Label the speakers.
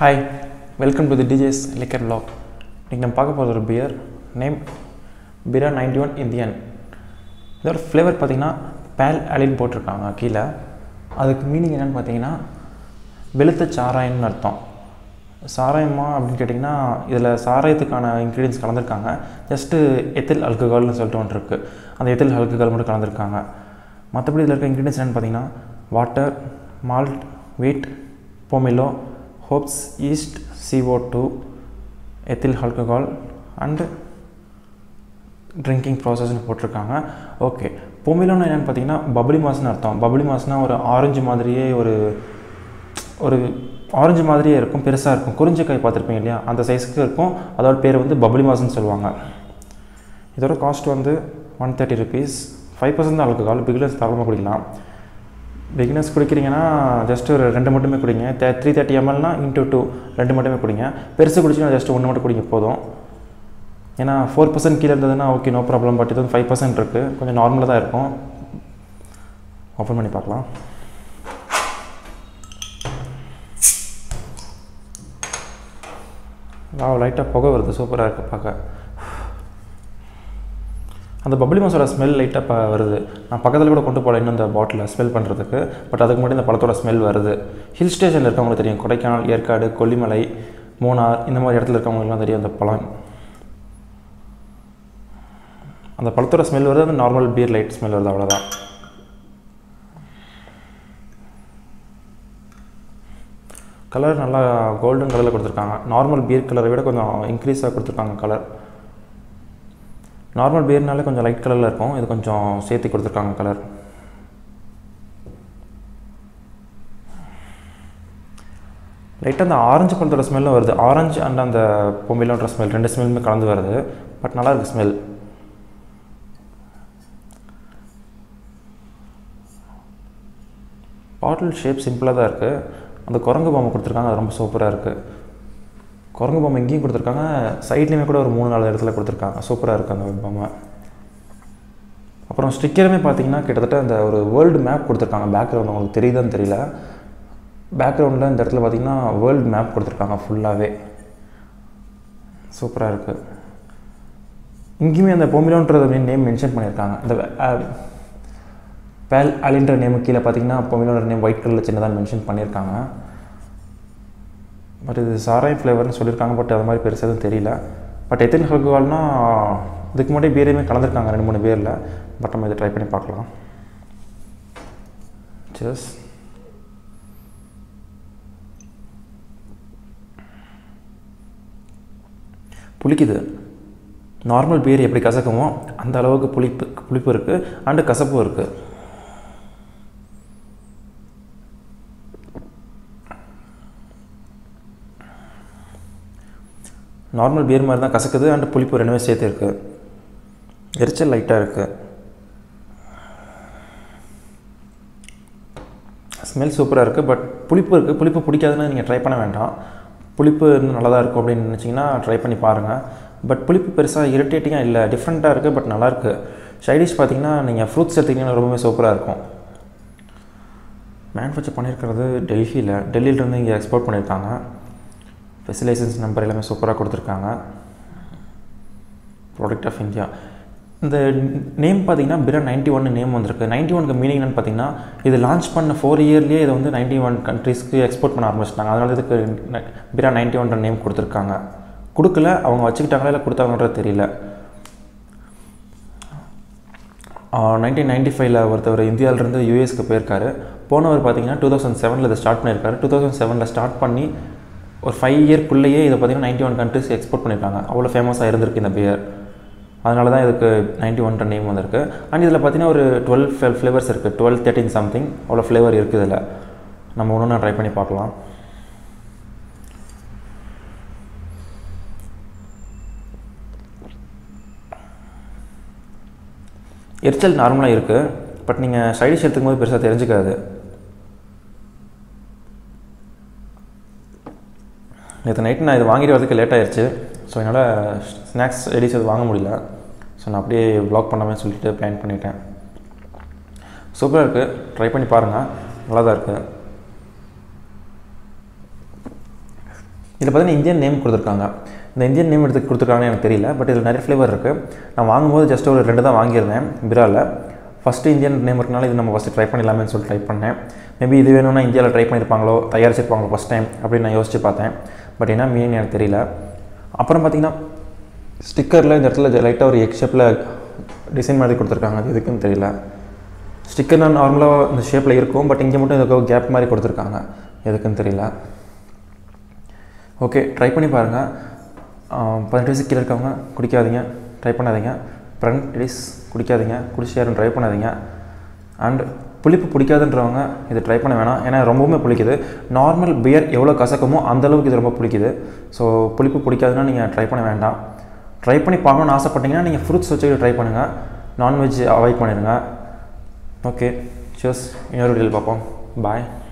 Speaker 1: hi welcome to the டிஜேஸ் liquor vlog இன்றைக்கி நம்ம பார்க்க போகிறது ஒரு beer name Bira ninety one Indian இதோட ஃப்ளேவர் பார்த்தீங்கன்னா பேல் அலின் போட்டிருக்காங்க கீழே அதுக்கு மீனிங் என்னென்னு பார்த்தீங்கன்னா வெளுத்த சாராயம்னு அர்த்தம் சாராயமா அப்படின்னு கேட்டிங்கன்னா இதில் சாராயத்துக்கான இன்க்ரீடியன்ஸ் கலந்துருக்காங்க ஜஸ்ட்டு எத்தில் அல்கஹால்னு சொல்லிட்டு ஒன்று இருக்குது அந்த எத்தில் அல்கஹால் மட்டும் கலந்துருக்காங்க மற்றபடி இதில் இருக்க இன்க்ரீடியன்ஸ் என்னென்னு பார்த்தீங்கன்னா water malt wheat pomelo hops yeast CO two ethyl alcohol and drinking ப்ராசஸ்னு போட்டிருக்காங்க ஓகே பொமிலோன்னு என்னென்னு பார்த்தீங்கன்னா பப்ளி மாஸ்னு அர்த்தம் பப்ளி மாஸ்னால் ஒரு ஆரஞ்சு மாதிரியே ஒரு ஒரு ஆரஞ்சு மாதிரியே இருக்கும் பெருசாக இருக்கும் குறிஞ்சக்காய் பார்த்துருப்பீங்க இல்லையா அந்த சைஸுக்கு இருக்கும் அதோட பேர் வந்து பப்ளி மாஸ்ன்னு சொல்லுவாங்க இதோட காஸ்ட் வந்து one thirty rupees five percent தான் ஆல்கஹால் பிகினர்ஸ் தாராளமாக குடிக்கலாம் பிகினர்ஸ் குடிக்கிறீங்கன்னா ஜஸ்ட் ஒரு ரெண்டு மட்டுமே குடிங்க தே த்ரீ தேர்ட்டி எம்எல்னா இன்ட்டு டூ ரெண்டு மட்டுமே குடிங்க பெருசு குடிச்சிங்கன்னா ஜஸ்ட் ஒன்று மட்டும் குடிங்க போதும் ஏன்னா ஃபோர் பர்சன்ட் கீழே இருந்ததுன்னா ஓகே நோ ப்ராப்ளம் பட் இது வந்து ஃபைவ் பர்சன்ட் இருக்குது கொஞ்சம் நார்மலாக தான் இருக்கும் ஓப்பன் பண்ணி பார்க்கலாம் வா லைட்டாக புகை வருது சூப்பராக இருக்குது பார்க்க அந்த பப்ளி மாஸோட ஸ்மெல் லைட்டாக ப வருது நான் பக்கத்தில் கூட கொண்டு போகல இன்னும் இந்த பாட்டிலை ஸ்மெல் பண்ணுறதுக்கு பட் அதுக்கு முன்னாடி இந்த பழத்தோட ஸ்மெல் வருது ஹில் ஸ்டேஷனில் இருக்கவங்களுக்கு தெரியும் கொடைக்கானல் ஏற்காடு கொல்லிமலை மூணார் இந்த மாதிரி இடத்துல இருக்கவங்களுக்குலாம் தெரியும் அந்த பழம் அந்த பழத்தோட ஸ்மெல் வருது அந்த நார்மல் பியர் லைட் ஸ்மெல் வருது அவ்வளோதான் கலர் நல்லா கோல்டன் கலரில் கொடுத்துருக்காங்க நார்மல் பியர் கலரை விட கொஞ்சம் இன்க்ரீஸாக கொடுத்துருக்காங்க கலர் நார்மல் பியர்னாலே கொஞ்சம் லைட் கலரில் இருக்கும் இது கொஞ்சம் சேர்த்து கொடுத்துருக்காங்க கலர் லைட்டாக அந்த ஆரஞ்சு பழத்தோட ஸ்மெல்லும் வருது ஆரஞ்சு அண்ட் அந்த பொம்பிலோன்ற ஸ்மெல் ரெண்டு ஸ்மெல்லுமே கலந்து வருது பட் நல்லா இருக்குது ஸ்மெல் பாட்டில் ஷேப் சிம்பிளாக தான் இருக்குது அந்த குரங்கு பொம்மை கொடுத்துருக்காங்க அது ரொம்ப சூப்பராக இருக்குது குரங்கு பொம்மை இங்கேயும் கொடுத்துருக்காங்க சைட்லேயுமே கூட ஒரு மூணு நாலு இடத்துல கொடுத்துருக்காங்க சூப்பராக இருக்குது அந்த பொம்மை அப்புறம் ஸ்டிக்கருமே பார்த்தீங்கன்னா கிட்டத்தட்ட அந்த ஒரு வேர்ல்டு மேப் கொடுத்துருக்காங்க பேக்ரவுண்ட் உங்களுக்கு தெரியுதான்னு தெரியல பேக்ரவுண்டில் இந்த இடத்துல பார்த்தீங்கன்னா வேர்ல்டு மேப் கொடுத்துருக்காங்க ஃபுல்லாகவே சூப்பராக இருக்குது இங்கேயுமே அந்த பொமிலோன்றது நேம் மென்ஷன் பண்ணியிருக்காங்க இந்த பேல் அலின்ற நேமு கீழே பார்த்தீங்கன்னா பொமிலோன்ற நேம் ஒயிட் கலரில் சின்னதாக மென்ஷன் பண்ணியிருக்காங்க பட் இது சாராயம் ஃப்ளேவர்னு சொல்லியிருக்காங்க பட் அது மாதிரி பெருசாக எதுவும் தெரியல பட் எத்தனை ஹல்குவால்னா இதுக்கு முன்னாடி பீரையுமே கலந்துருக்காங்க ரெண்டு மூணு பேரில் பட் நம்ம இதை ட்ரை பண்ணி பார்க்கலாம் சஸ் புளிக்குது நார்மல் பீர் எப்படி கசக்குமோ அந்த அளவுக்கு புளிப்பு புளிப்பு இருக்குது அண்டு கசப்பும் இருக்குது நார்மல் பியர் மாதிரி தான் கசக்குது அண்ட் புளிப்பு ரெண்டுமே சேர்த்து இருக்குது எரிச்சல் லைட்டாக இருக்குது ஸ்மெல் சூப்பராக இருக்குது பட் புளிப்பு இருக்குது புளிப்பு பிடிக்காதுன்னு நீங்கள் ட்ரை பண்ண வேண்டாம் புளிப்பு இன்னும் நல்லா தான் இருக்கும் அப்படின்னு நினச்சிங்கன்னா ட்ரை பண்ணி பாருங்கள் பட் புளிப்பு பெருசாக இரிட்டேட்டிங்காக இல்லை டிஃப்ரெண்ட்டாக இருக்குது பட் நல்லாயிருக்கு சைடிஷ் பார்த்தீங்கன்னா நீங்கள் ஃப்ரூட்ஸ் எடுத்திங்கன்னா ரொம்பவே சூப்பராக இருக்கும் மேனுஃபேக்சர் பண்ணியிருக்கிறது டெல்லியில் டெல்லியிலேருந்து இங்கே எக்ஸ்போர்ட் பண்ணியிருக்காங்க ஃபெசிலைசன்ஸ் நம்பர் எல்லாமே சூப்பராக கொடுத்துருக்காங்க ப்ராடக்ட் ஆஃப் இந்தியா இந்த நேம் பார்த்தீங்கன்னா பிரா நைன்ட்டி ஒன் நேம் வந்திருக்கு நைன்ட்டி ஒனுக்கு மீனிங் என்னன்னு பார்த்தீங்கன்னா இது லான்ச் பண்ண ஃபோர் இயர்லேயே இதை வந்து நைன்ட்டி ஒன் கண்ட்ரீஸ்க்கு எக்ஸ்போர்ட் பண்ண ஆரம்பிச்சிட்டாங்க அதனால இதுக்கு பிரா நைன்ட்டி ஒன்ற நேம் கொடுத்துருக்காங்க கொடுக்கல அவங்க வச்சுக்கிட்டாங்களா இல்லை கொடுத்தாங்கன்றது தெரியல நைன்டீன் நைன்ட்டி ஃபைவ்ல ஒருத்தவர் இந்தியாவிலேருந்து யூஎஸ்க்கு போயிருக்காரு போனவர் பார்த்தீங்கன்னா டூ தௌசண்ட் செவனில் இதை ஸ்டார்ட் பண்ணியிருக்காரு டூ தௌசண்ட் செவனில் ஸ்டார்ட் பண்ணி ஒரு ஃபைவ் இயர்க்குள்ளேயே இதை பார்த்தீங்கன்னா நைன்ட்டி ஒன் கண்ட்ரிஸ் எக்ஸ்போர்ட் பண்ணியிருக்காங்க அவ்வளோ ஃபேமஸாக இருந்திருக்கு இந்த பியர் அதனால தான் இதுக்கு நைன்ட்டி ஒன்ற நேம் வந்திருக்கு அண்ட் இதில் பார்த்தீங்கன்னா ஒரு டுவெல் ஃப்ளேவர்ஸ் இருக்குது டுவெல் தேர்ட்டின் சம்திங் அவ்வளோ ஃப்ளேவர் இருக்குது இதில் நம்ம ஒன்று ட்ரை பண்ணி பார்க்கலாம் எரிச்சல் நார்மலாக இருக்குது பட் நீங்கள் சைடிஷ் எடுத்துக்கும் போது பெருசாக தெரிஞ்சுக்காது நேற்று நைட்டு நான் இது வாங்கிட்டு வரதுக்கு லேட் ஆயிடுச்சு ஸோ என்னால் ஸ்நாக்ஸ் ரெடிஸ் இது வாங்க முடியல ஸோ நான் அப்படியே ப்ளாக் பண்ணாமல் சொல்லிட்டு பிளான் பண்ணிட்டேன் சூப்பராக இருக்குது ட்ரை பண்ணி பாருங்கள் நல்லா தான் இருக்குது இதில் பார்த்தீங்கன்னா இந்தியன் நேம் கொடுத்துருக்காங்க இந்த இந்தியன் நேம் எடுத்து கொடுத்துருக்காங்கன்னு எனக்கு தெரியல பட் இதில் நிறைய ஃப்ளேவர் இருக்குது நான் வாங்கும்போது ஜஸ்ட் ஒரு ரெண்டு தான் வாங்கியிருந்தேன் பிராவில் ஃபஸ்ட்டு இந்தியன் நேம் இருக்கனால இது நம்ம ஃபஸ்ட்டு ட்ரை பண்ணிடலாமேன்னு சொல்லி ட்ரை பண்ணேன் மேபி இது வேணும்னா இந்தியாவில் ட்ரை பண்ணியிருப்பாங்களோ தயாரிச்சிருப்பாங்களோ ஃபஸ்ட் டைம் அப்படின்னு நான் யோசிச்சு பார்த்தேன் பட் என்ன மீனிங் எனக்கு தெரியல அப்புறம் பார்த்தீங்கன்னா ஸ்டிக்கரில் இந்த இடத்துல லைட்டாக ஒரு எக் ஷேப்பில் டிசைன் மாதிரி கொடுத்துருக்காங்க அது எதுக்குன்னு தெரியல ஸ்டிக்கர் நான் நார்மலாக இந்த ஷேப்பில் இருக்கும் பட் இங்கே மட்டும் இதுக்கு கேப் மாதிரி கொடுத்துருக்காங்க எதுக்குன்னு தெரியல ஓகே ட்ரை பண்ணி பாருங்கள் பதினெட்டு வயசு கீழே இருக்கவங்க குடிக்காதீங்க ட்ரை பண்ணாதீங்க ப்ரெண்ட்ஸ் குடிக்காதீங்க குடிச்சு யாரும் ட்ரை பண்ணாதீங்க அண்ட் புளிப்பு பிடிக்காதுன்றவங்க இது ட்ரை பண்ண வேணாம் ஏன்னா ரொம்பவுமே பிடிக்குது நார்மல் பியர் எவ்வளோ கசக்குமோ அந்தளவுக்கு இது ரொம்ப பிடிக்குது ஸோ புளிப்பு பிடிக்காதுன்னா நீங்கள் ட்ரை பண்ண வேண்டாம் ட்ரை பண்ணி பார்க்கணுன்னு ஆசைப்பட்டீங்கன்னா நீங்கள் ஃப்ரூட்ஸ் வச்சு ட்ரை பண்ணுங்கள் நான்வெஜ் அவாய்ட் பண்ணிடுங்க ஓகே சியர்ஸ் இன்னொரு வீடியோவில் பார்ப்போம் பாய்